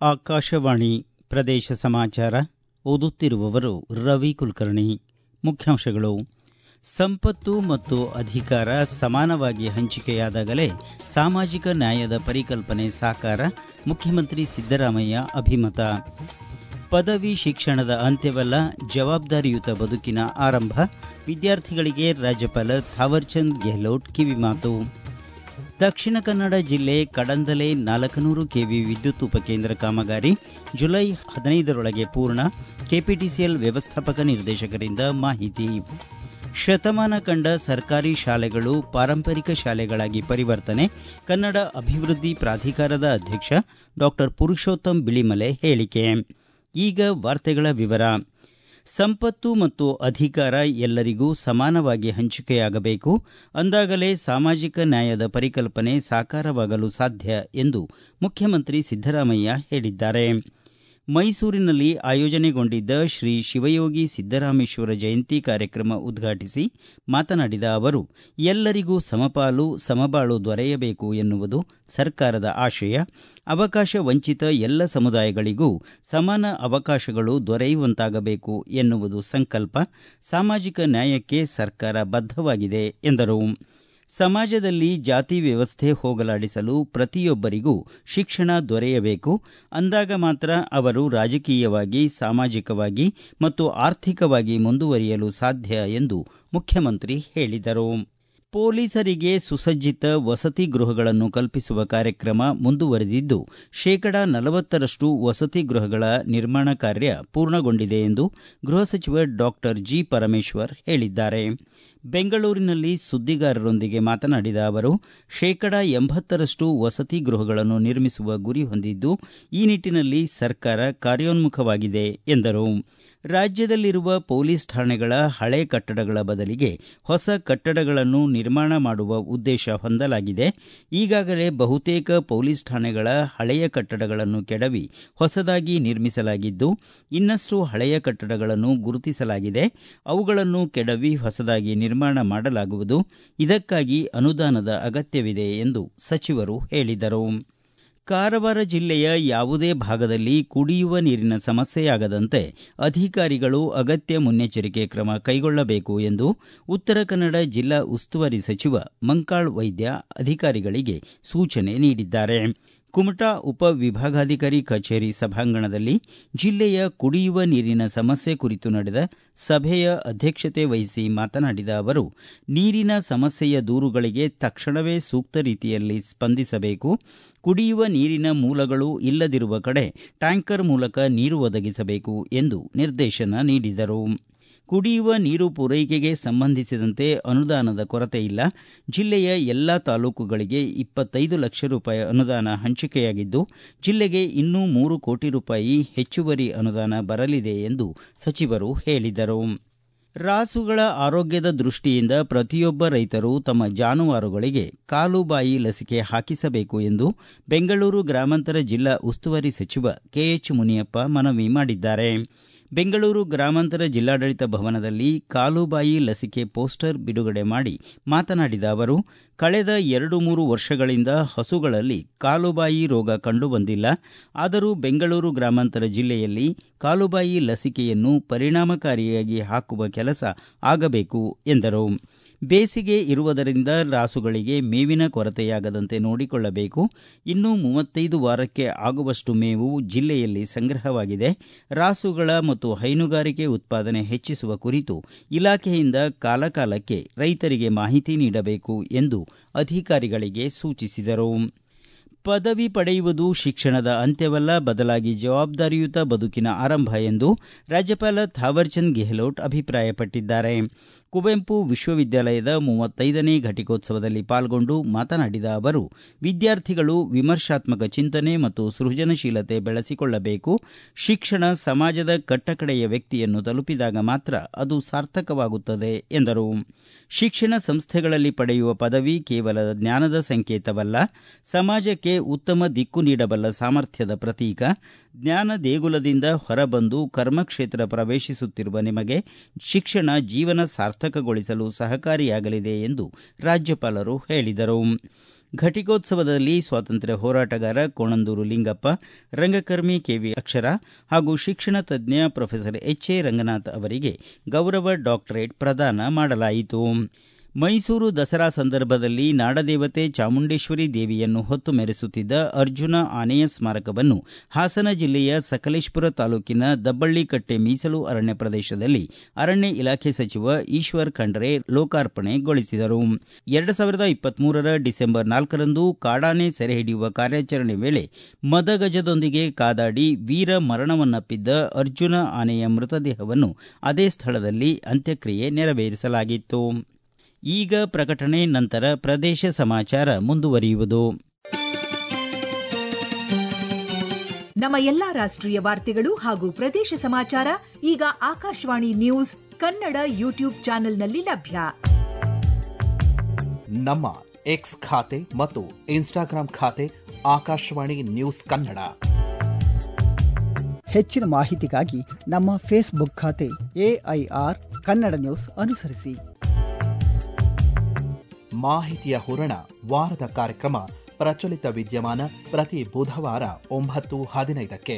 ಆಕಾಶವಾಣಿ ಪ್ರದೇಶ ಸಮಾಚಾರ ಓದುತ್ತಿರುವವರು ರವಿ ಕುಲಕರ್ಣಿ ಮುಖ್ಯಾಂಶಗಳು ಸಂಪತ್ತು ಮತ್ತು ಅಧಿಕಾರ ಸಮಾನವಾಗಿ ಹಂಚಿಕೆಯಾದಾಗಲೇ ಸಾಮಾಜಿಕ ನ್ಯಾಯದ ಪರಿಕಲ್ಪನೆ ಸಾಕಾರ ಮುಖ್ಯಮಂತ್ರಿ ಸಿದ್ದರಾಮಯ್ಯ ಅಭಿಮತ ಪದವಿ ಶಿಕ್ಷಣದ ಅಂತ್ಯವಲ್ಲ ಜವಾಬ್ದಾರಿಯುತ ಬದುಕಿನ ಆರಂಭ ವಿದ್ಯಾರ್ಥಿಗಳಿಗೆ ರಾಜ್ಯಪಾಲ ಥಾವರ್ಚಂದ್ ಗೆಹ್ಲೋಟ್ ಕಿವಿಮಾತು ದಕ್ಷಿಣ ಕನ್ನಡ ಜಿಲ್ಲೆ ಕಡಂದಲೆ ನಾಲ್ಕನೂರು ಕೆವಿ ವಿದ್ಯುತ್ ಉಪಕೇಂದ್ರ ಕಾಮಗಾರಿ ಜುಲೈ ಹದಿನೈದರೊಳಗೆ ಪೂರ್ಣ ಕೆಪಿಟಿಸಿಎಲ್ ವ್ಯವಸ್ಥಾಪಕ ನಿರ್ದೇಶಕರಿಂದ ಮಾಹಿತಿ ಶತಮಾನ ಕಂಡ ಸರ್ಕಾರಿ ಶಾಲೆಗಳು ಪಾರಂಪರಿಕ ಶಾಲೆಗಳಾಗಿ ಪರಿವರ್ತನೆ ಕನ್ನಡ ಅಭಿವೃದ್ಧಿ ಪ್ರಾಧಿಕಾರದ ಅಧ್ಯಕ್ಷ ಡಾಕ್ಟರ್ ಪುರುಷೋತ್ತಮ್ ಬಿಳಿಮಲೆ ಹೇಳಿಕೆ ಈಗ ವಾರ್ತೆಗಳ ವಿವರ ಸಂಪತ್ತು ಮತ್ತು ಅಧಿಕಾರ ಎಲ್ಲರಿಗೂ ಸಮಾನವಾಗಿ ಹಂಚಿಕೆಯಾಗಬೇಕು ಅಂದಾಗಲೇ ಸಾಮಾಜಿಕ ನ್ಯಾಯದ ಪರಿಕಲ್ಪನೆ ಸಾಕಾರವಾಗಲು ಸಾಧ್ಯ ಎಂದು ಮುಖ್ಯಮಂತ್ರಿ ಸಿದ್ದರಾಮಯ್ಯ ಹೇಳಿದ್ದಾರೆ ಮೈಸೂರಿನಲ್ಲಿ ಆಯೋಜನೆಗೊಂಡಿದ್ದ ಶ್ರೀ ಶಿವಯೋಗಿ ಸಿದ್ದರಾಮೇಶ್ವರ ಜಯಂತಿ ಕಾರ್ಯಕ್ರಮ ಉದ್ಘಾಟಿಸಿ ಮಾತನಾಡಿದ ಅವರು ಎಲ್ಲರಿಗೂ ಸಮಪಾಲು ಸಮಬಾಳು ದೊರೆಯಬೇಕು ಎನ್ನುವುದು ಸರ್ಕಾರದ ಆಶಯ ಅವಕಾಶ ವಂಚಿತ ಎಲ್ಲ ಸಮುದಾಯಗಳಿಗೂ ಸಮಾನ ಅವಕಾಶಗಳು ದೊರೆಯುವಂತಾಗಬೇಕು ಎನ್ನುವುದು ಸಂಕಲ್ಪ ಸಾಮಾಜಿಕ ನ್ಯಾಯಕ್ಕೆ ಸರ್ಕಾರ ಬದ್ಧವಾಗಿದೆ ಎಂದರು ಸಮಾಜದಲ್ಲಿ ಜಾತಿ ವ್ಯವಸ್ಥೆ ಹೋಗಲಾಡಿಸಲು ಪ್ರತಿಯೊಬ್ಬರಿಗೂ ಶಿಕ್ಷಣ ದೊರೆಯಬೇಕು ಅಂದಾಗ ಮಾತ್ರ ಅವರು ರಾಜಕೀಯವಾಗಿ ಸಾಮಾಜಿಕವಾಗಿ ಮತ್ತು ಆರ್ಥಿಕವಾಗಿ ಮುಂದುವರಿಯಲು ಸಾಧ್ಯ ಎಂದು ಮುಖ್ಯಮಂತ್ರಿ ಹೇಳಿದರು ಪೊಲೀಸರಿಗೆ ಸುಸಜ್ಜಿತ ವಸತಿ ಗೃಹಗಳನ್ನು ಕಲ್ಪಿಸುವ ಕಾರ್ಯಕ್ರಮ ಮುಂದುವರೆದಿದ್ದು ಶೇಕಡಾ ನಲವತ್ತರಷ್ಟು ವಸತಿ ಗೃಹಗಳ ನಿರ್ಮಾಣ ಕಾರ್ಯ ಪೂರ್ಣಗೊಂಡಿದೆ ಎಂದು ಗೃಹ ಸಚಿವ ಡಾಕ್ಟರ್ ಜಿ ಪರಮೇಶ್ವರ್ ಹೇಳಿದ್ದಾರೆ ಬೆಂಗಳೂರಿನಲ್ಲಿ ಸುದ್ದಿಗಾರರೊಂದಿಗೆ ಮಾತನಾಡಿದ ಅವರು ಶೇಕಡಾ ಎಂಬತ್ತರಷ್ಟು ವಸತಿ ಗೃಹಗಳನ್ನು ನಿರ್ಮಿಸುವ ಗುರಿ ಹೊಂದಿದ್ದು ಈ ನಿಟ್ಟಿನಲ್ಲಿ ಸರ್ಕಾರ ಕಾರ್ಯೋನ್ಮುಖವಾಗಿದೆ ಎಂದರು ರಾಜ್ಯದಲ್ಲಿರುವ ಪೊಲೀಸ್ ಠಾಣೆಗಳ ಹಳೆ ಕಟ್ಟಡಗಳ ಬದಲಿಗೆ ಹೊಸ ಕಟ್ಟಡಗಳನ್ನು ನಿರ್ಮಾಣ ಮಾಡುವ ಉದ್ದೇಶ ಹೊಂದಲಾಗಿದೆ ಈಗಾಗಲೇ ಬಹುತೇಕ ಪೊಲೀಸ್ ಠಾಣೆಗಳ ಹಳೆಯ ಕಟ್ಟಡಗಳನ್ನು ಕೆಡವಿ ಹೊಸದಾಗಿ ನಿರ್ಮಿಸಲಾಗಿದ್ದು ಇನ್ನಷ್ಟು ಹಳೆಯ ಕಟ್ಟಡಗಳನ್ನು ಗುರುತಿಸಲಾಗಿದೆ ಅವುಗಳನ್ನು ಕೆಡವಿ ಹೊಸದಾಗಿ ನಿರ್ಮಾಣ ಮಾಡಲಾಗುವುದು ಇದಕ್ಕಾಗಿ ಅನುದಾನದ ಅಗತ್ಯವಿದೆ ಎಂದು ಸಚಿವರು ಹೇಳಿದರು ಕಾರವಾರ ಜಿಲ್ಲೆಯ ಯಾವುದೇ ಭಾಗದಲ್ಲಿ ಕುಡಿಯುವ ನೀರಿನ ಸಮಸ್ಯೆಯಾಗದಂತೆ ಅಧಿಕಾರಿಗಳು ಅಗತ್ಯ ಮುನ್ನೆಚ್ಚರಿಕೆ ಕ್ರಮ ಕೈಗೊಳ್ಳಬೇಕು ಎಂದು ಉತ್ತರ ಕನ್ನಡ ಜಿಲ್ಲಾ ಉಸ್ತುವಾರಿ ಸಚಿವ ಮಂಕಾಳ್ ವೈದ್ಯ ಅಧಿಕಾರಿಗಳಿಗೆ ಸೂಚನೆ ನೀಡಿದ್ದಾರೆ ಕುಮಟಾ ಉಪ ವಿಭಾಗಾಧಿಕಾರಿ ಕಚೇರಿ ಸಭಾಂಗಣದಲ್ಲಿ ಜಿಲ್ಲೆಯ ಕುಡಿಯುವ ನೀರಿನ ಸಮಸ್ಯೆ ಕುರಿತು ನಡೆದ ಸಭೆಯ ಅಧ್ಯಕ್ಷತೆ ವಹಿಸಿ ಮಾತನಾಡಿದ ಅವರು ನೀರಿನ ಸಮಸ್ಯೆಯ ದೂರುಗಳಿಗೆ ತಕ್ಷಣವೇ ಸೂಕ್ತ ರೀತಿಯಲ್ಲಿ ಸ್ಪಂದಿಸಬೇಕು ಕುಡಿಯುವ ನೀರಿನ ಮೂಲಗಳು ಇಲ್ಲದಿರುವ ಕಡೆ ಟ್ಯಾಂಕರ್ ಮೂಲಕ ನೀರು ಒದಗಿಸಬೇಕು ಎಂದು ನಿರ್ದೇಶನ ನೀಡಿದರು ಕುಡಿಯುವ ನೀರು ಪೂರೈಕೆಗೆ ಸಂಬಂಧಿಸಿದಂತೆ ಅನುದಾನದ ಕೊರತೆ ಇಲ್ಲ ಜಿಲ್ಲೆಯ ಎಲ್ಲಾ ತಾಲೂಕುಗಳಿಗೆ ಇಪ್ಪತ್ತೈದು ಲಕ್ಷ ರೂಪಾಯಿ ಅನುದಾನ ಹಂಚಿಕೆಯಾಗಿದ್ದು ಜಿಲ್ಲೆಗೆ ಇನ್ನೂ ಮೂರು ಕೋಟಿ ರೂಪಾಯಿ ಹೆಚ್ಚುವರಿ ಅನುದಾನ ಬರಲಿದೆ ಎಂದು ಸಚಿವರು ಹೇಳಿದರು ರಾಸುಗಳ ಆರೋಗ್ಯದ ದೃಷ್ಟಿಯಿಂದ ಪ್ರತಿಯೊಬ್ಬ ರೈತರು ತಮ್ಮ ಜಾನುವಾರುಗಳಿಗೆ ಕಾಲುಬಾಯಿ ಲಸಿಕೆ ಹಾಕಿಸಬೇಕು ಎಂದು ಬೆಂಗಳೂರು ಗ್ರಾಮಾಂತರ ಜಿಲ್ಲಾ ಉಸ್ತುವಾರಿ ಸಚಿವ ಕೆಎಚ್ ಮುನಿಯಪ್ಪ ಮನವಿ ಮಾಡಿದ್ದಾರೆ ಬೆಂಗಳೂರು ಗ್ರಾಮಾಂತರ ಜಿಲ್ಲಾಡಳಿತ ಭವನದಲ್ಲಿ ಕಾಲುಬಾಯಿ ಲಸಿಕೆ ಪೋಸ್ಟರ್ ಬಿಡುಗಡೆ ಮಾಡಿ ಮಾತನಾಡಿದ ಅವರು ಕಳೆದ ಎರಡು ಮೂರು ವರ್ಷಗಳಿಂದ ಹಸುಗಳಲ್ಲಿ ಕಾಲುಬಾಯಿ ರೋಗ ಕಂಡುಬಂದಿಲ್ಲ ಆದರೂ ಬೆಂಗಳೂರು ಗ್ರಾಮಾಂತರ ಜಿಲ್ಲೆಯಲ್ಲಿ ಕಾಲುಬಾಯಿ ಲಸಿಕೆಯನ್ನು ಪರಿಣಾಮಕಾರಿಯಾಗಿ ಹಾಕುವ ಕೆಲಸ ಆಗಬೇಕು ಎಂದರು ಬೇಸಿಗೆ ಇರುವುದರಿಂದ ರಾಸುಗಳಿಗೆ ಮೇವಿನ ಕೊರತೆಯಾಗದಂತೆ ನೋಡಿಕೊಳ್ಳಬೇಕು ಇನ್ನು ಮೂವತ್ತೈದು ವಾರಕ್ಕೆ ಆಗುವಷ್ಟು ಮೇವು ಜಿಲ್ಲೆಯಲ್ಲಿ ಸಂಗ್ರಹವಾಗಿದೆ ರಾಸುಗಳ ಮತ್ತು ಹೈನುಗಾರಿಕೆ ಉತ್ಪಾದನೆ ಹೆಚ್ಚಿಸುವ ಕುರಿತು ಇಲಾಖೆಯಿಂದ ಕಾಲಕಾಲಕ್ಕೆ ರೈತರಿಗೆ ಮಾಹಿತಿ ನೀಡಬೇಕು ಎಂದು ಅಧಿಕಾರಿಗಳಿಗೆ ಸೂಚಿಸಿದರು ಪದವಿ ಪಡೆಯುವುದು ಶಿಕ್ಷಣದ ಅಂತ್ಯವಲ್ಲ ಬದಲಾಗಿ ಜವಾಬ್ದಾರಿಯುತ ಬದುಕಿನ ಆರಂಭ ಎಂದು ರಾಜ್ಯಪಾಲ ಥಾವರ್ಚಂದ್ ಗೆಹ್ಲೋಟ್ ಅಭಿಪ್ರಾಯಪಟ್ಟಿದ್ದಾರೆ ಕುವೆಂಪು ವಿಶ್ವವಿದ್ಯಾಲಯದ ಮೂವತ್ತೈದನೇ ಘಟಿಕೋತ್ಸವದಲ್ಲಿ ಪಾಲ್ಗೊಂಡು ಮಾತನಾಡಿದ ಅವರು ವಿದ್ಯಾರ್ಥಿಗಳು ವಿಮರ್ಶಾತ್ಮಕ ಚಿಂತನೆ ಮತ್ತು ಸೃಜನಶೀಲತೆ ಬೆಳೆಸಿಕೊಳ್ಳಬೇಕು ಶಿಕ್ಷಣ ಸಮಾಜದ ಕಟ್ಟಕಡೆಯ ವ್ಯಕ್ತಿಯನ್ನು ತಲುಪಿದಾಗ ಮಾತ್ರ ಅದು ಸಾರ್ಥಕವಾಗುತ್ತದೆ ಎಂದರು ಶಿಕ್ಷಣ ಸಂಸ್ಥೆಗಳಲ್ಲಿ ಪಡೆಯುವ ಪದವಿ ಕೇವಲ ಜ್ಞಾನದ ಸಂಕೇತವಲ್ಲ ಸಮಾಜಕ್ಕೆ ಉತ್ತಮ ದಿಕ್ಕು ನೀಡಬಲ್ಲ ಸಾಮರ್ಥ್ಯದ ಪ್ರತೀಕ ಜ್ಞಾನ ದೇಗುಲದಿಂದ ಹೊರಬಂದು ಕರ್ಮಕ್ಷೇತ್ರ ಪ್ರವೇಶಿಸುತ್ತಿರುವ ನಿಮಗೆ ಶಿಕ್ಷಣ ಜೀವನ ಸಾರ್ಥಕಗೊಳಿಸಲು ಸಹಕಾರಿಯಾಗಲಿದೆ ಎಂದು ರಾಜ್ಯಪಾಲರು ಹೇಳಿದರು ಘಟಿಕೋತ್ಸವದಲ್ಲಿ ಸ್ವಾತಂತ್ರ್ಯ ಹೋರಾಟಗಾರ ಕೋಣಂದೂರು ಲಿಂಗಪ್ಪ ರಂಗಕರ್ಮಿ ಕೆವಿ ಅಕ್ಷರ ಹಾಗೂ ಶಿಕ್ಷಣ ತಜ್ಞ ಪ್ರೊಫೆಸರ್ ಎಚ್ ಎ ರಂಗನಾಥ್ ಅವರಿಗೆ ಗೌರವ ಡಾಕ್ಟರೇಟ್ ಪ್ರದಾನ ಮಾಡಲಾಯಿತು ಮೈಸೂರು ದಸರಾ ಸಂದರ್ಭದಲ್ಲಿ ನಾಡದೇವತೆ ಚಾಮುಂಡೇಶ್ವರಿ ದೇವಿಯನ್ನು ಹೊತ್ತು ಮೆರೆಸುತ್ತಿದ್ದ ಅರ್ಜುನ ಆನೆಯ ಸ್ಮಾರಕವನ್ನು ಹಾಸನ ಜಿಲ್ಲೆಯ ಸಕಲೇಶಪುರ ತಾಲೂಕಿನ ದಬ್ಬಳ್ಳಿಕಟ್ಟೆ ಮೀಸಲು ಅರಣ್ಯ ಪ್ರದೇಶದಲ್ಲಿ ಅರಣ್ಯ ಇಲಾಖೆ ಸಚಿವ ಈಶ್ವರ್ ಖಂಡ್ರೆ ಲೋಕಾರ್ಪಣೆಗೊಳಿಸಿದರು ಎರಡು ಸಾವಿರದ ಇಪ್ಪತ್ಮೂರರ ಡಿಸೆಂಬರ್ ನಾಲ್ಕರಂದು ಕಾಡಾನೆ ಸೆರೆ ಹಿಡಿಯುವ ಕಾರ್ಯಾಚರಣೆ ವೇಳೆ ಮದಗಜದೊಂದಿಗೆ ಕಾದಾಡಿ ವೀರ ಮರಣವನ್ನಪ್ಪಿದ್ದ ಅರ್ಜುನ ಆನೆಯ ಮೃತದೇಹವನ್ನು ಅದೇ ಸ್ಥಳದಲ್ಲಿ ಅಂತ್ಯಕ್ರಿಯೆ ನೆರವೇರಿಸಲಾಗಿತ್ತು ಈಗ ಪ್ರಕಟಣೆ ನಂತರ ಪ್ರದೇಶ ಸಮಾಚಾರ ಮುಂದುವರಿಯುವುದು ನಮ್ಮ ಎಲ್ಲಾ ರಾಷ್ಟ್ರೀಯ ವಾರ್ತೆಗಳು ಹಾಗೂ ಪ್ರದೇಶ ಸಮಾಚಾರ ಈಗ ಆಕಾಶವಾಣಿ ನ್ಯೂಸ್ ಕನ್ನಡ ಯೂಟ್ಯೂಬ್ ಚಾನೆಲ್ನಲ್ಲಿ ಲಭ್ಯ ನಮ್ಮ ಎಕ್ಸ್ ಖಾತೆ ಮತ್ತು ಇನ್ಸ್ಟಾಗ್ರಾಂ ಖಾತೆ ಆಕಾಶವಾಣಿ ನ್ಯೂಸ್ ಕನ್ನಡ ಹೆಚ್ಚಿನ ಮಾಹಿತಿಗಾಗಿ ನಮ್ಮ ಫೇಸ್ಬುಕ್ ಖಾತೆ ಎಐಆರ್ ಕನ್ನಡ ನ್ಯೂಸ್ ಅನುಸರಿಸಿ ಮಾಹಿತಿಯ ಹೂರಣ ವಾರದ ಕಾರ್ಯಕ್ರಮ ಪ್ರಚಲಿತ ವಿದ್ಯಮಾನ ಪ್ರತಿ ಬುಧವಾರ ಒಂಬತ್ತು ಹದಿನೈದಕ್ಕೆ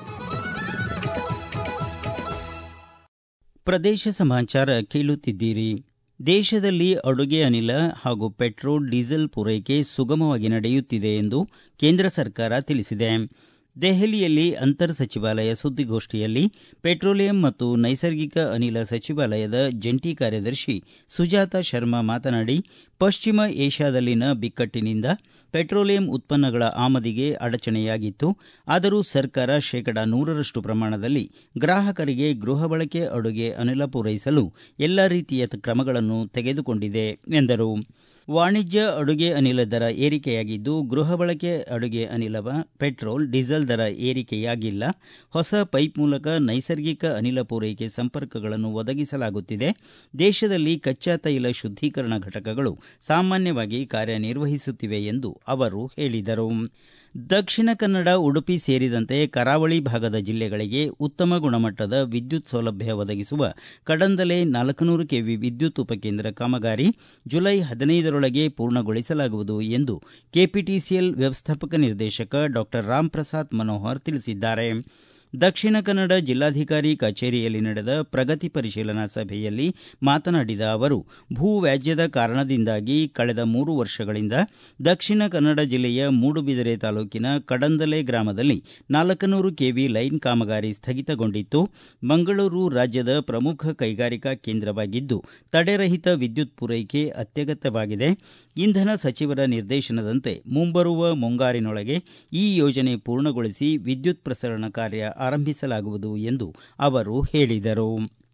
ಪ್ರದೇಶ ಸಮಾಚಾರ ಕೇಳುತ್ತಿದ್ದೀರಿ ದೇಶದಲ್ಲಿ ಅಡುಗೆ ಅನಿಲ ಹಾಗೂ ಪೆಟ್ರೋಲ್ ಡೀಸೆಲ್ ಪೂರೈಕೆ ಸುಗಮವಾಗಿ ನಡೆಯುತ್ತಿದೆ ಎಂದು ಕೇಂದ್ರ ಸರ್ಕಾರ ತಿಳಿಸಿದೆ ದೆಹಲಿಯಲ್ಲಿ ಅಂತರ್ ಸಚಿವಾಲಯ ಸುದ್ದಿಗೋಷ್ಠಿಯಲ್ಲಿ ಪೆಟ್ರೋಲಿಯಂ ಮತ್ತು ನೈಸರ್ಗಿಕ ಅನಿಲ ಸಚಿವಾಲಯದ ಜಂಟಿ ಕಾರ್ಯದರ್ಶಿ ಸುಜಾತ ಶರ್ಮಾ ಮಾತನಾಡಿ ಪಶ್ಚಿಮ ಏಷ್ಯಾದಲ್ಲಿನ ಬಿಕ್ಕಟ್ಟಿನಿಂದ ಪೆಟ್ರೋಲಿಯಂ ಉತ್ಪನ್ನಗಳ ಆಮದಿಗೆ ಅಡಚಣೆಯಾಗಿತ್ತು ಆದರೂ ಸರ್ಕಾರ ಶೇಕಡ ನೂರರಷ್ಟು ಪ್ರಮಾಣದಲ್ಲಿ ಗ್ರಾಹಕರಿಗೆ ಗೃಹ ಬಳಕೆ ಅಡುಗೆ ಅನಿಲ ಪೂರೈಸಲು ಎಲ್ಲ ರೀತಿಯ ಕ್ರಮಗಳನ್ನು ತೆಗೆದುಕೊಂಡಿದೆ ಎಂದರು ವಾಣಿಜ್ಯ ಅಡುಗೆ ಅನಿಲ ದರ ಏರಿಕೆಯಾಗಿದ್ದು ಗೃಹ ಬಳಕೆ ಅಡುಗೆ ಅನಿಲ ಪೆಟ್ರೋಲ್ ಡೀಸೆಲ್ ದರ ಏರಿಕೆಯಾಗಿಲ್ಲ ಹೊಸ ಪೈಪ್ ಮೂಲಕ ನೈಸರ್ಗಿಕ ಅನಿಲ ಪೂರೈಕೆ ಸಂಪರ್ಕಗಳನ್ನು ಒದಗಿಸಲಾಗುತ್ತಿದೆ ದೇಶದಲ್ಲಿ ಕಚ್ಚಾ ತೈಲ ಶುದ್ದೀಕರಣ ಘಟಕಗಳು ಸಾಮಾನ್ಯವಾಗಿ ಕಾರ್ಯನಿರ್ವಹಿಸುತ್ತಿವೆ ಎಂದು ಅವರು ಹೇಳಿದರು ದಕ್ಷಿಣ ಕನ್ನಡ ಉಡುಪಿ ಸೇರಿದಂತೆ ಕರಾವಳಿ ಭಾಗದ ಜಿಲ್ಲೆಗಳಿಗೆ ಉತ್ತಮ ಗುಣಮಟ್ಟದ ವಿದ್ಯುತ್ ಸೌಲಭ್ಯ ಒದಗಿಸುವ ಕಡಂದಲೆ ನಾಲ್ಕನೂರು ಕೆವಿ ವಿದ್ಯುತ್ ಉಪಕೇಂದ್ರ ಕಾಮಗಾರಿ ಜುಲೈ ಹದಿನೈದರೊಳಗೆ ಪೂರ್ಣಗೊಳಿಸಲಾಗುವುದು ಎಂದು ಕೆಪಿಟಿಸಿಎಲ್ ವ್ಯವಸ್ಥಾಪಕ ನಿರ್ದೇಶಕ ಡಾಕ್ಟರ್ ರಾಮ್ ಪ್ರಸಾದ್ ಮನೋಹರ್ ತಿಳಿಸಿದ್ದಾರೆ ದಕ್ಷಿಣ ಕನ್ನಡ ಜಿಲ್ಲಾಧಿಕಾರಿ ಕಚೇರಿಯಲ್ಲಿ ನಡೆದ ಪ್ರಗತಿ ಪರಿಶೀಲನಾ ಸಭೆಯಲ್ಲಿ ಮಾತನಾಡಿದ ಅವರು ಭೂ ವ್ಯಾಜ್ಯದ ಕಾರಣದಿಂದಾಗಿ ಕಳೆದ ಮೂರು ವರ್ಷಗಳಿಂದ ದಕ್ಷಿಣ ಕನ್ನಡ ಜಿಲ್ಲೆಯ ಮೂಡುಬಿದಿರೆ ತಾಲೂಕಿನ ಕಡಂದಲೆ ಗ್ರಾಮದಲ್ಲಿ ನಾಲ್ಕನೂರು ಕೆವಿ ಲೈನ್ ಕಾಮಗಾರಿ ಸ್ಥಗಿತಗೊಂಡಿತ್ತು ಮಂಗಳೂರು ರಾಜ್ಯದ ಪ್ರಮುಖ ಕೈಗಾರಿಕಾ ಕೇಂದ್ರವಾಗಿದ್ದು ತಡೆರಹಿತ ವಿದ್ಯುತ್ ಪೂರೈಕೆ ಅತ್ಯಗತ್ಯವಾಗಿದೆ ಇಂಧನ ಸಚಿವರ ನಿರ್ದೇಶನದಂತೆ ಮುಂಬರುವ ಮುಂಗಾರಿನೊಳಗೆ ಈ ಯೋಜನೆ ಪೂರ್ಣಗೊಳಿಸಿ ವಿದ್ಯುತ್ ಪ್ರಸರಣ ಕಾರ್ಯ ಆರಂಭಿಸಲಾಗುವುದು ಎಂದು ಅವರು ಹೇಳಿದರು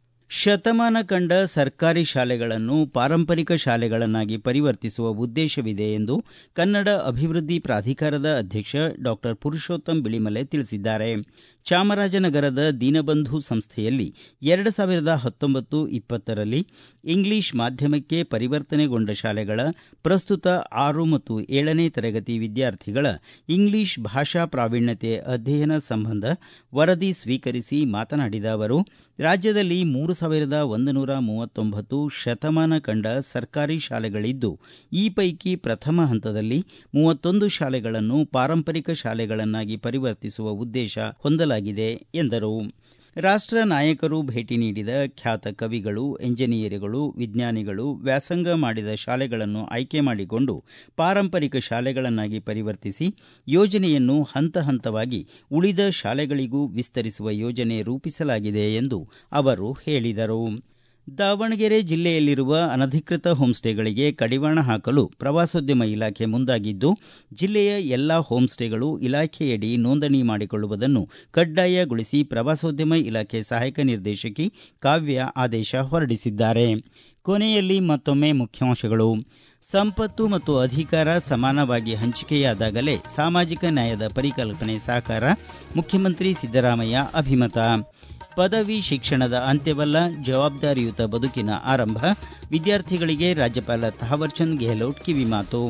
ಶತಮಾನ ಕಂಡ ಸರ್ಕಾರಿ ಶಾಲೆಗಳನ್ನು ಪಾರಂಪರಿಕ ಶಾಲೆಗಳನ್ನಾಗಿ ಪರಿವರ್ತಿಸುವ ಉದ್ದೇಶವಿದೆ ಎಂದು ಕನ್ನಡ ಅಭಿವೃದ್ಧಿ ಪ್ರಾಧಿಕಾರದ ಅಧ್ಯಕ್ಷ ಡಾಕ್ಟರ್ ಪುರುಷೋತ್ತಮ್ ಬಿಳಿಮಲೆ ತಿಳಿಸಿದ್ದಾರೆ ಚಾಮರಾಜನಗರದ ದೀನಬಂಧು ಸಂಸ್ಥೆಯಲ್ಲಿ ಎರಡು ಸಾವಿರದ ಹತ್ತೊಂಬತ್ತು ಇಪ್ಪತ್ತರಲ್ಲಿ ಇಂಗ್ಲಿಷ್ ಮಾಧ್ಯಮಕ್ಕೆ ಪರಿವರ್ತನೆಗೊಂಡ ಶಾಲೆಗಳ ಪ್ರಸ್ತುತ ಆರು ಮತ್ತು ಏಳನೇ ತರಗತಿ ವಿದ್ಯಾರ್ಥಿಗಳ ಇಂಗ್ಲಿಷ್ ಭಾಷಾ ಪ್ರಾವೀಣ್ಯತೆ ಅಧ್ಯಯನ ಸಂಬಂಧ ವರದಿ ಸ್ವೀಕರಿಸಿ ಮಾತನಾಡಿದ ಅವರು ರಾಜ್ಯದಲ್ಲಿ ಮೂರು ಸಾವಿರದ ಒಂದು ನೂರ ಮೂವತ್ತೊಂಬತ್ತು ಶತಮಾನ ಕಂಡ ಸರ್ಕಾರಿ ಶಾಲೆಗಳಿದ್ದು ಈ ಪೈಕಿ ಪ್ರಥಮ ಹಂತದಲ್ಲಿ ಮೂವತ್ತೊಂದು ಶಾಲೆಗಳನ್ನು ಪಾರಂಪರಿಕ ಶಾಲೆಗಳನ್ನಾಗಿ ಪರಿವರ್ತಿಸುವ ಉದ್ದೇಶ ಹೊಂದಲಾಗಿದೆ ಎಂದರು ರಾಷ್ಟ ನಾಯಕರು ಭೇಟಿ ನೀಡಿದ ಖ್ಯಾತ ಕವಿಗಳು ಎಂಜಿನಿಯರ್ಗಳು ವಿಜ್ಞಾನಿಗಳು ವ್ಯಾಸಂಗ ಮಾಡಿದ ಶಾಲೆಗಳನ್ನು ಆಯ್ಕೆ ಮಾಡಿಕೊಂಡು ಪಾರಂಪರಿಕ ಶಾಲೆಗಳನ್ನಾಗಿ ಪರಿವರ್ತಿಸಿ ಯೋಜನೆಯನ್ನು ಹಂತ ಹಂತವಾಗಿ ಉಳಿದ ಶಾಲೆಗಳಿಗೂ ವಿಸ್ತರಿಸುವ ಯೋಜನೆ ರೂಪಿಸಲಾಗಿದೆ ಎಂದು ಅವರು ಹೇಳಿದರು ದಾವಣಗೆರೆ ಜಿಲ್ಲೆಯಲ್ಲಿರುವ ಅನಧಿಕೃತ ಹೋಂಸ್ಟೇಗಳಿಗೆ ಕಡಿವಾಣ ಹಾಕಲು ಪ್ರವಾಸೋದ್ಯಮ ಇಲಾಖೆ ಮುಂದಾಗಿದ್ದು ಜಿಲ್ಲೆಯ ಎಲ್ಲಾ ಹೋಂಸ್ಟೇಗಳು ಇಲಾಖೆಯಡಿ ನೋಂದಣಿ ಮಾಡಿಕೊಳ್ಳುವುದನ್ನು ಕಡ್ಡಾಯಗೊಳಿಸಿ ಪ್ರವಾಸೋದ್ಯಮ ಇಲಾಖೆ ಸಹಾಯಕ ನಿರ್ದೇಶಕಿ ಕಾವ್ಯ ಆದೇಶ ಹೊರಡಿಸಿದ್ದಾರೆ ಕೊನೆಯಲ್ಲಿ ಮತ್ತೊಮ್ಮೆ ಮುಖ್ಯಾಂಶಗಳು ಸಂಪತ್ತು ಮತ್ತು ಅಧಿಕಾರ ಸಮಾನವಾಗಿ ಹಂಚಿಕೆಯಾದಾಗಲೇ ಸಾಮಾಜಿಕ ನ್ಯಾಯದ ಪರಿಕಲ್ಪನೆ ಸಾಕಾರ ಮುಖ್ಯಮಂತ್ರಿ ಸಿದ್ದರಾಮಯ್ಯ ಅಭಿಮತ ಪದವಿ ಶಿಕ್ಷಣದ ಅಂತ್ಯವಲ್ಲ ಜವಾಬ್ದಾರಿಯುತ ಬದುಕಿನ ಆರಂಭ ವಿದ್ಯಾರ್ಥಿಗಳಿಗೆ ರಾಜ್ಯಪಾಲ ಥಾವರ್ಚಂದ್ ಗೆಹ್ಲೋಟ್ ಕಿವಿಮಾತು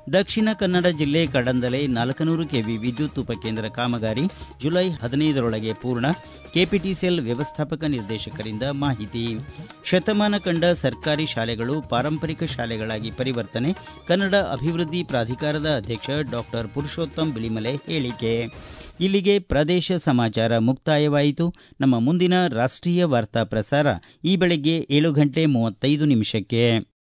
ದಕ್ಷಿಣ ಕನ್ನಡ ಜಿಲ್ಲೆ ಕಡಂದಲೆ ನಾಲ್ಕನೂರು ಕೆವಿ ವಿದ್ಯುತ್ ಉಪಕೇಂದ್ರ ಕಾಮಗಾರಿ ಜುಲೈ ಹದಿನೈದರೊಳಗೆ ಪೂರ್ಣ ಕೆಪಿಟಿಸಿಎಲ್ ವ್ಯವಸ್ಥಾಪಕ ನಿರ್ದೇಶಕರಿಂದ ಮಾಹಿತಿ ಶತಮಾನ ಕಂಡ ಸರ್ಕಾರಿ ಶಾಲೆಗಳು ಪಾರಂಪರಿಕ ಶಾಲೆಗಳಾಗಿ ಪರಿವರ್ತನೆ ಕನ್ನಡ ಅಭಿವೃದ್ಧಿ ಪ್ರಾಧಿಕಾರದ ಅಧ್ಯಕ್ಷ ಡಾಕ್ಟರ್ ಪುರುಷೋತ್ತಮ್ ಬಿಳಿಮಲೆ ಹೇಳಿಕೆ ಇಲ್ಲಿಗೆ ಪ್ರದೇಶ ಸಮಾಚಾರ ಮುಕ್ತಾಯವಾಯಿತು ನಮ್ಮ ಮುಂದಿನ ರಾಷ್ಟ್ರೀಯ ವಾರ್ತಾ ಪ್ರಸಾರ ಈ ಬೆಳಗ್ಗೆ ಏಳು ಗಂಟೆ ಮೂವತ್ತೈದು ನಿಮಿಷಕ್ಕೆ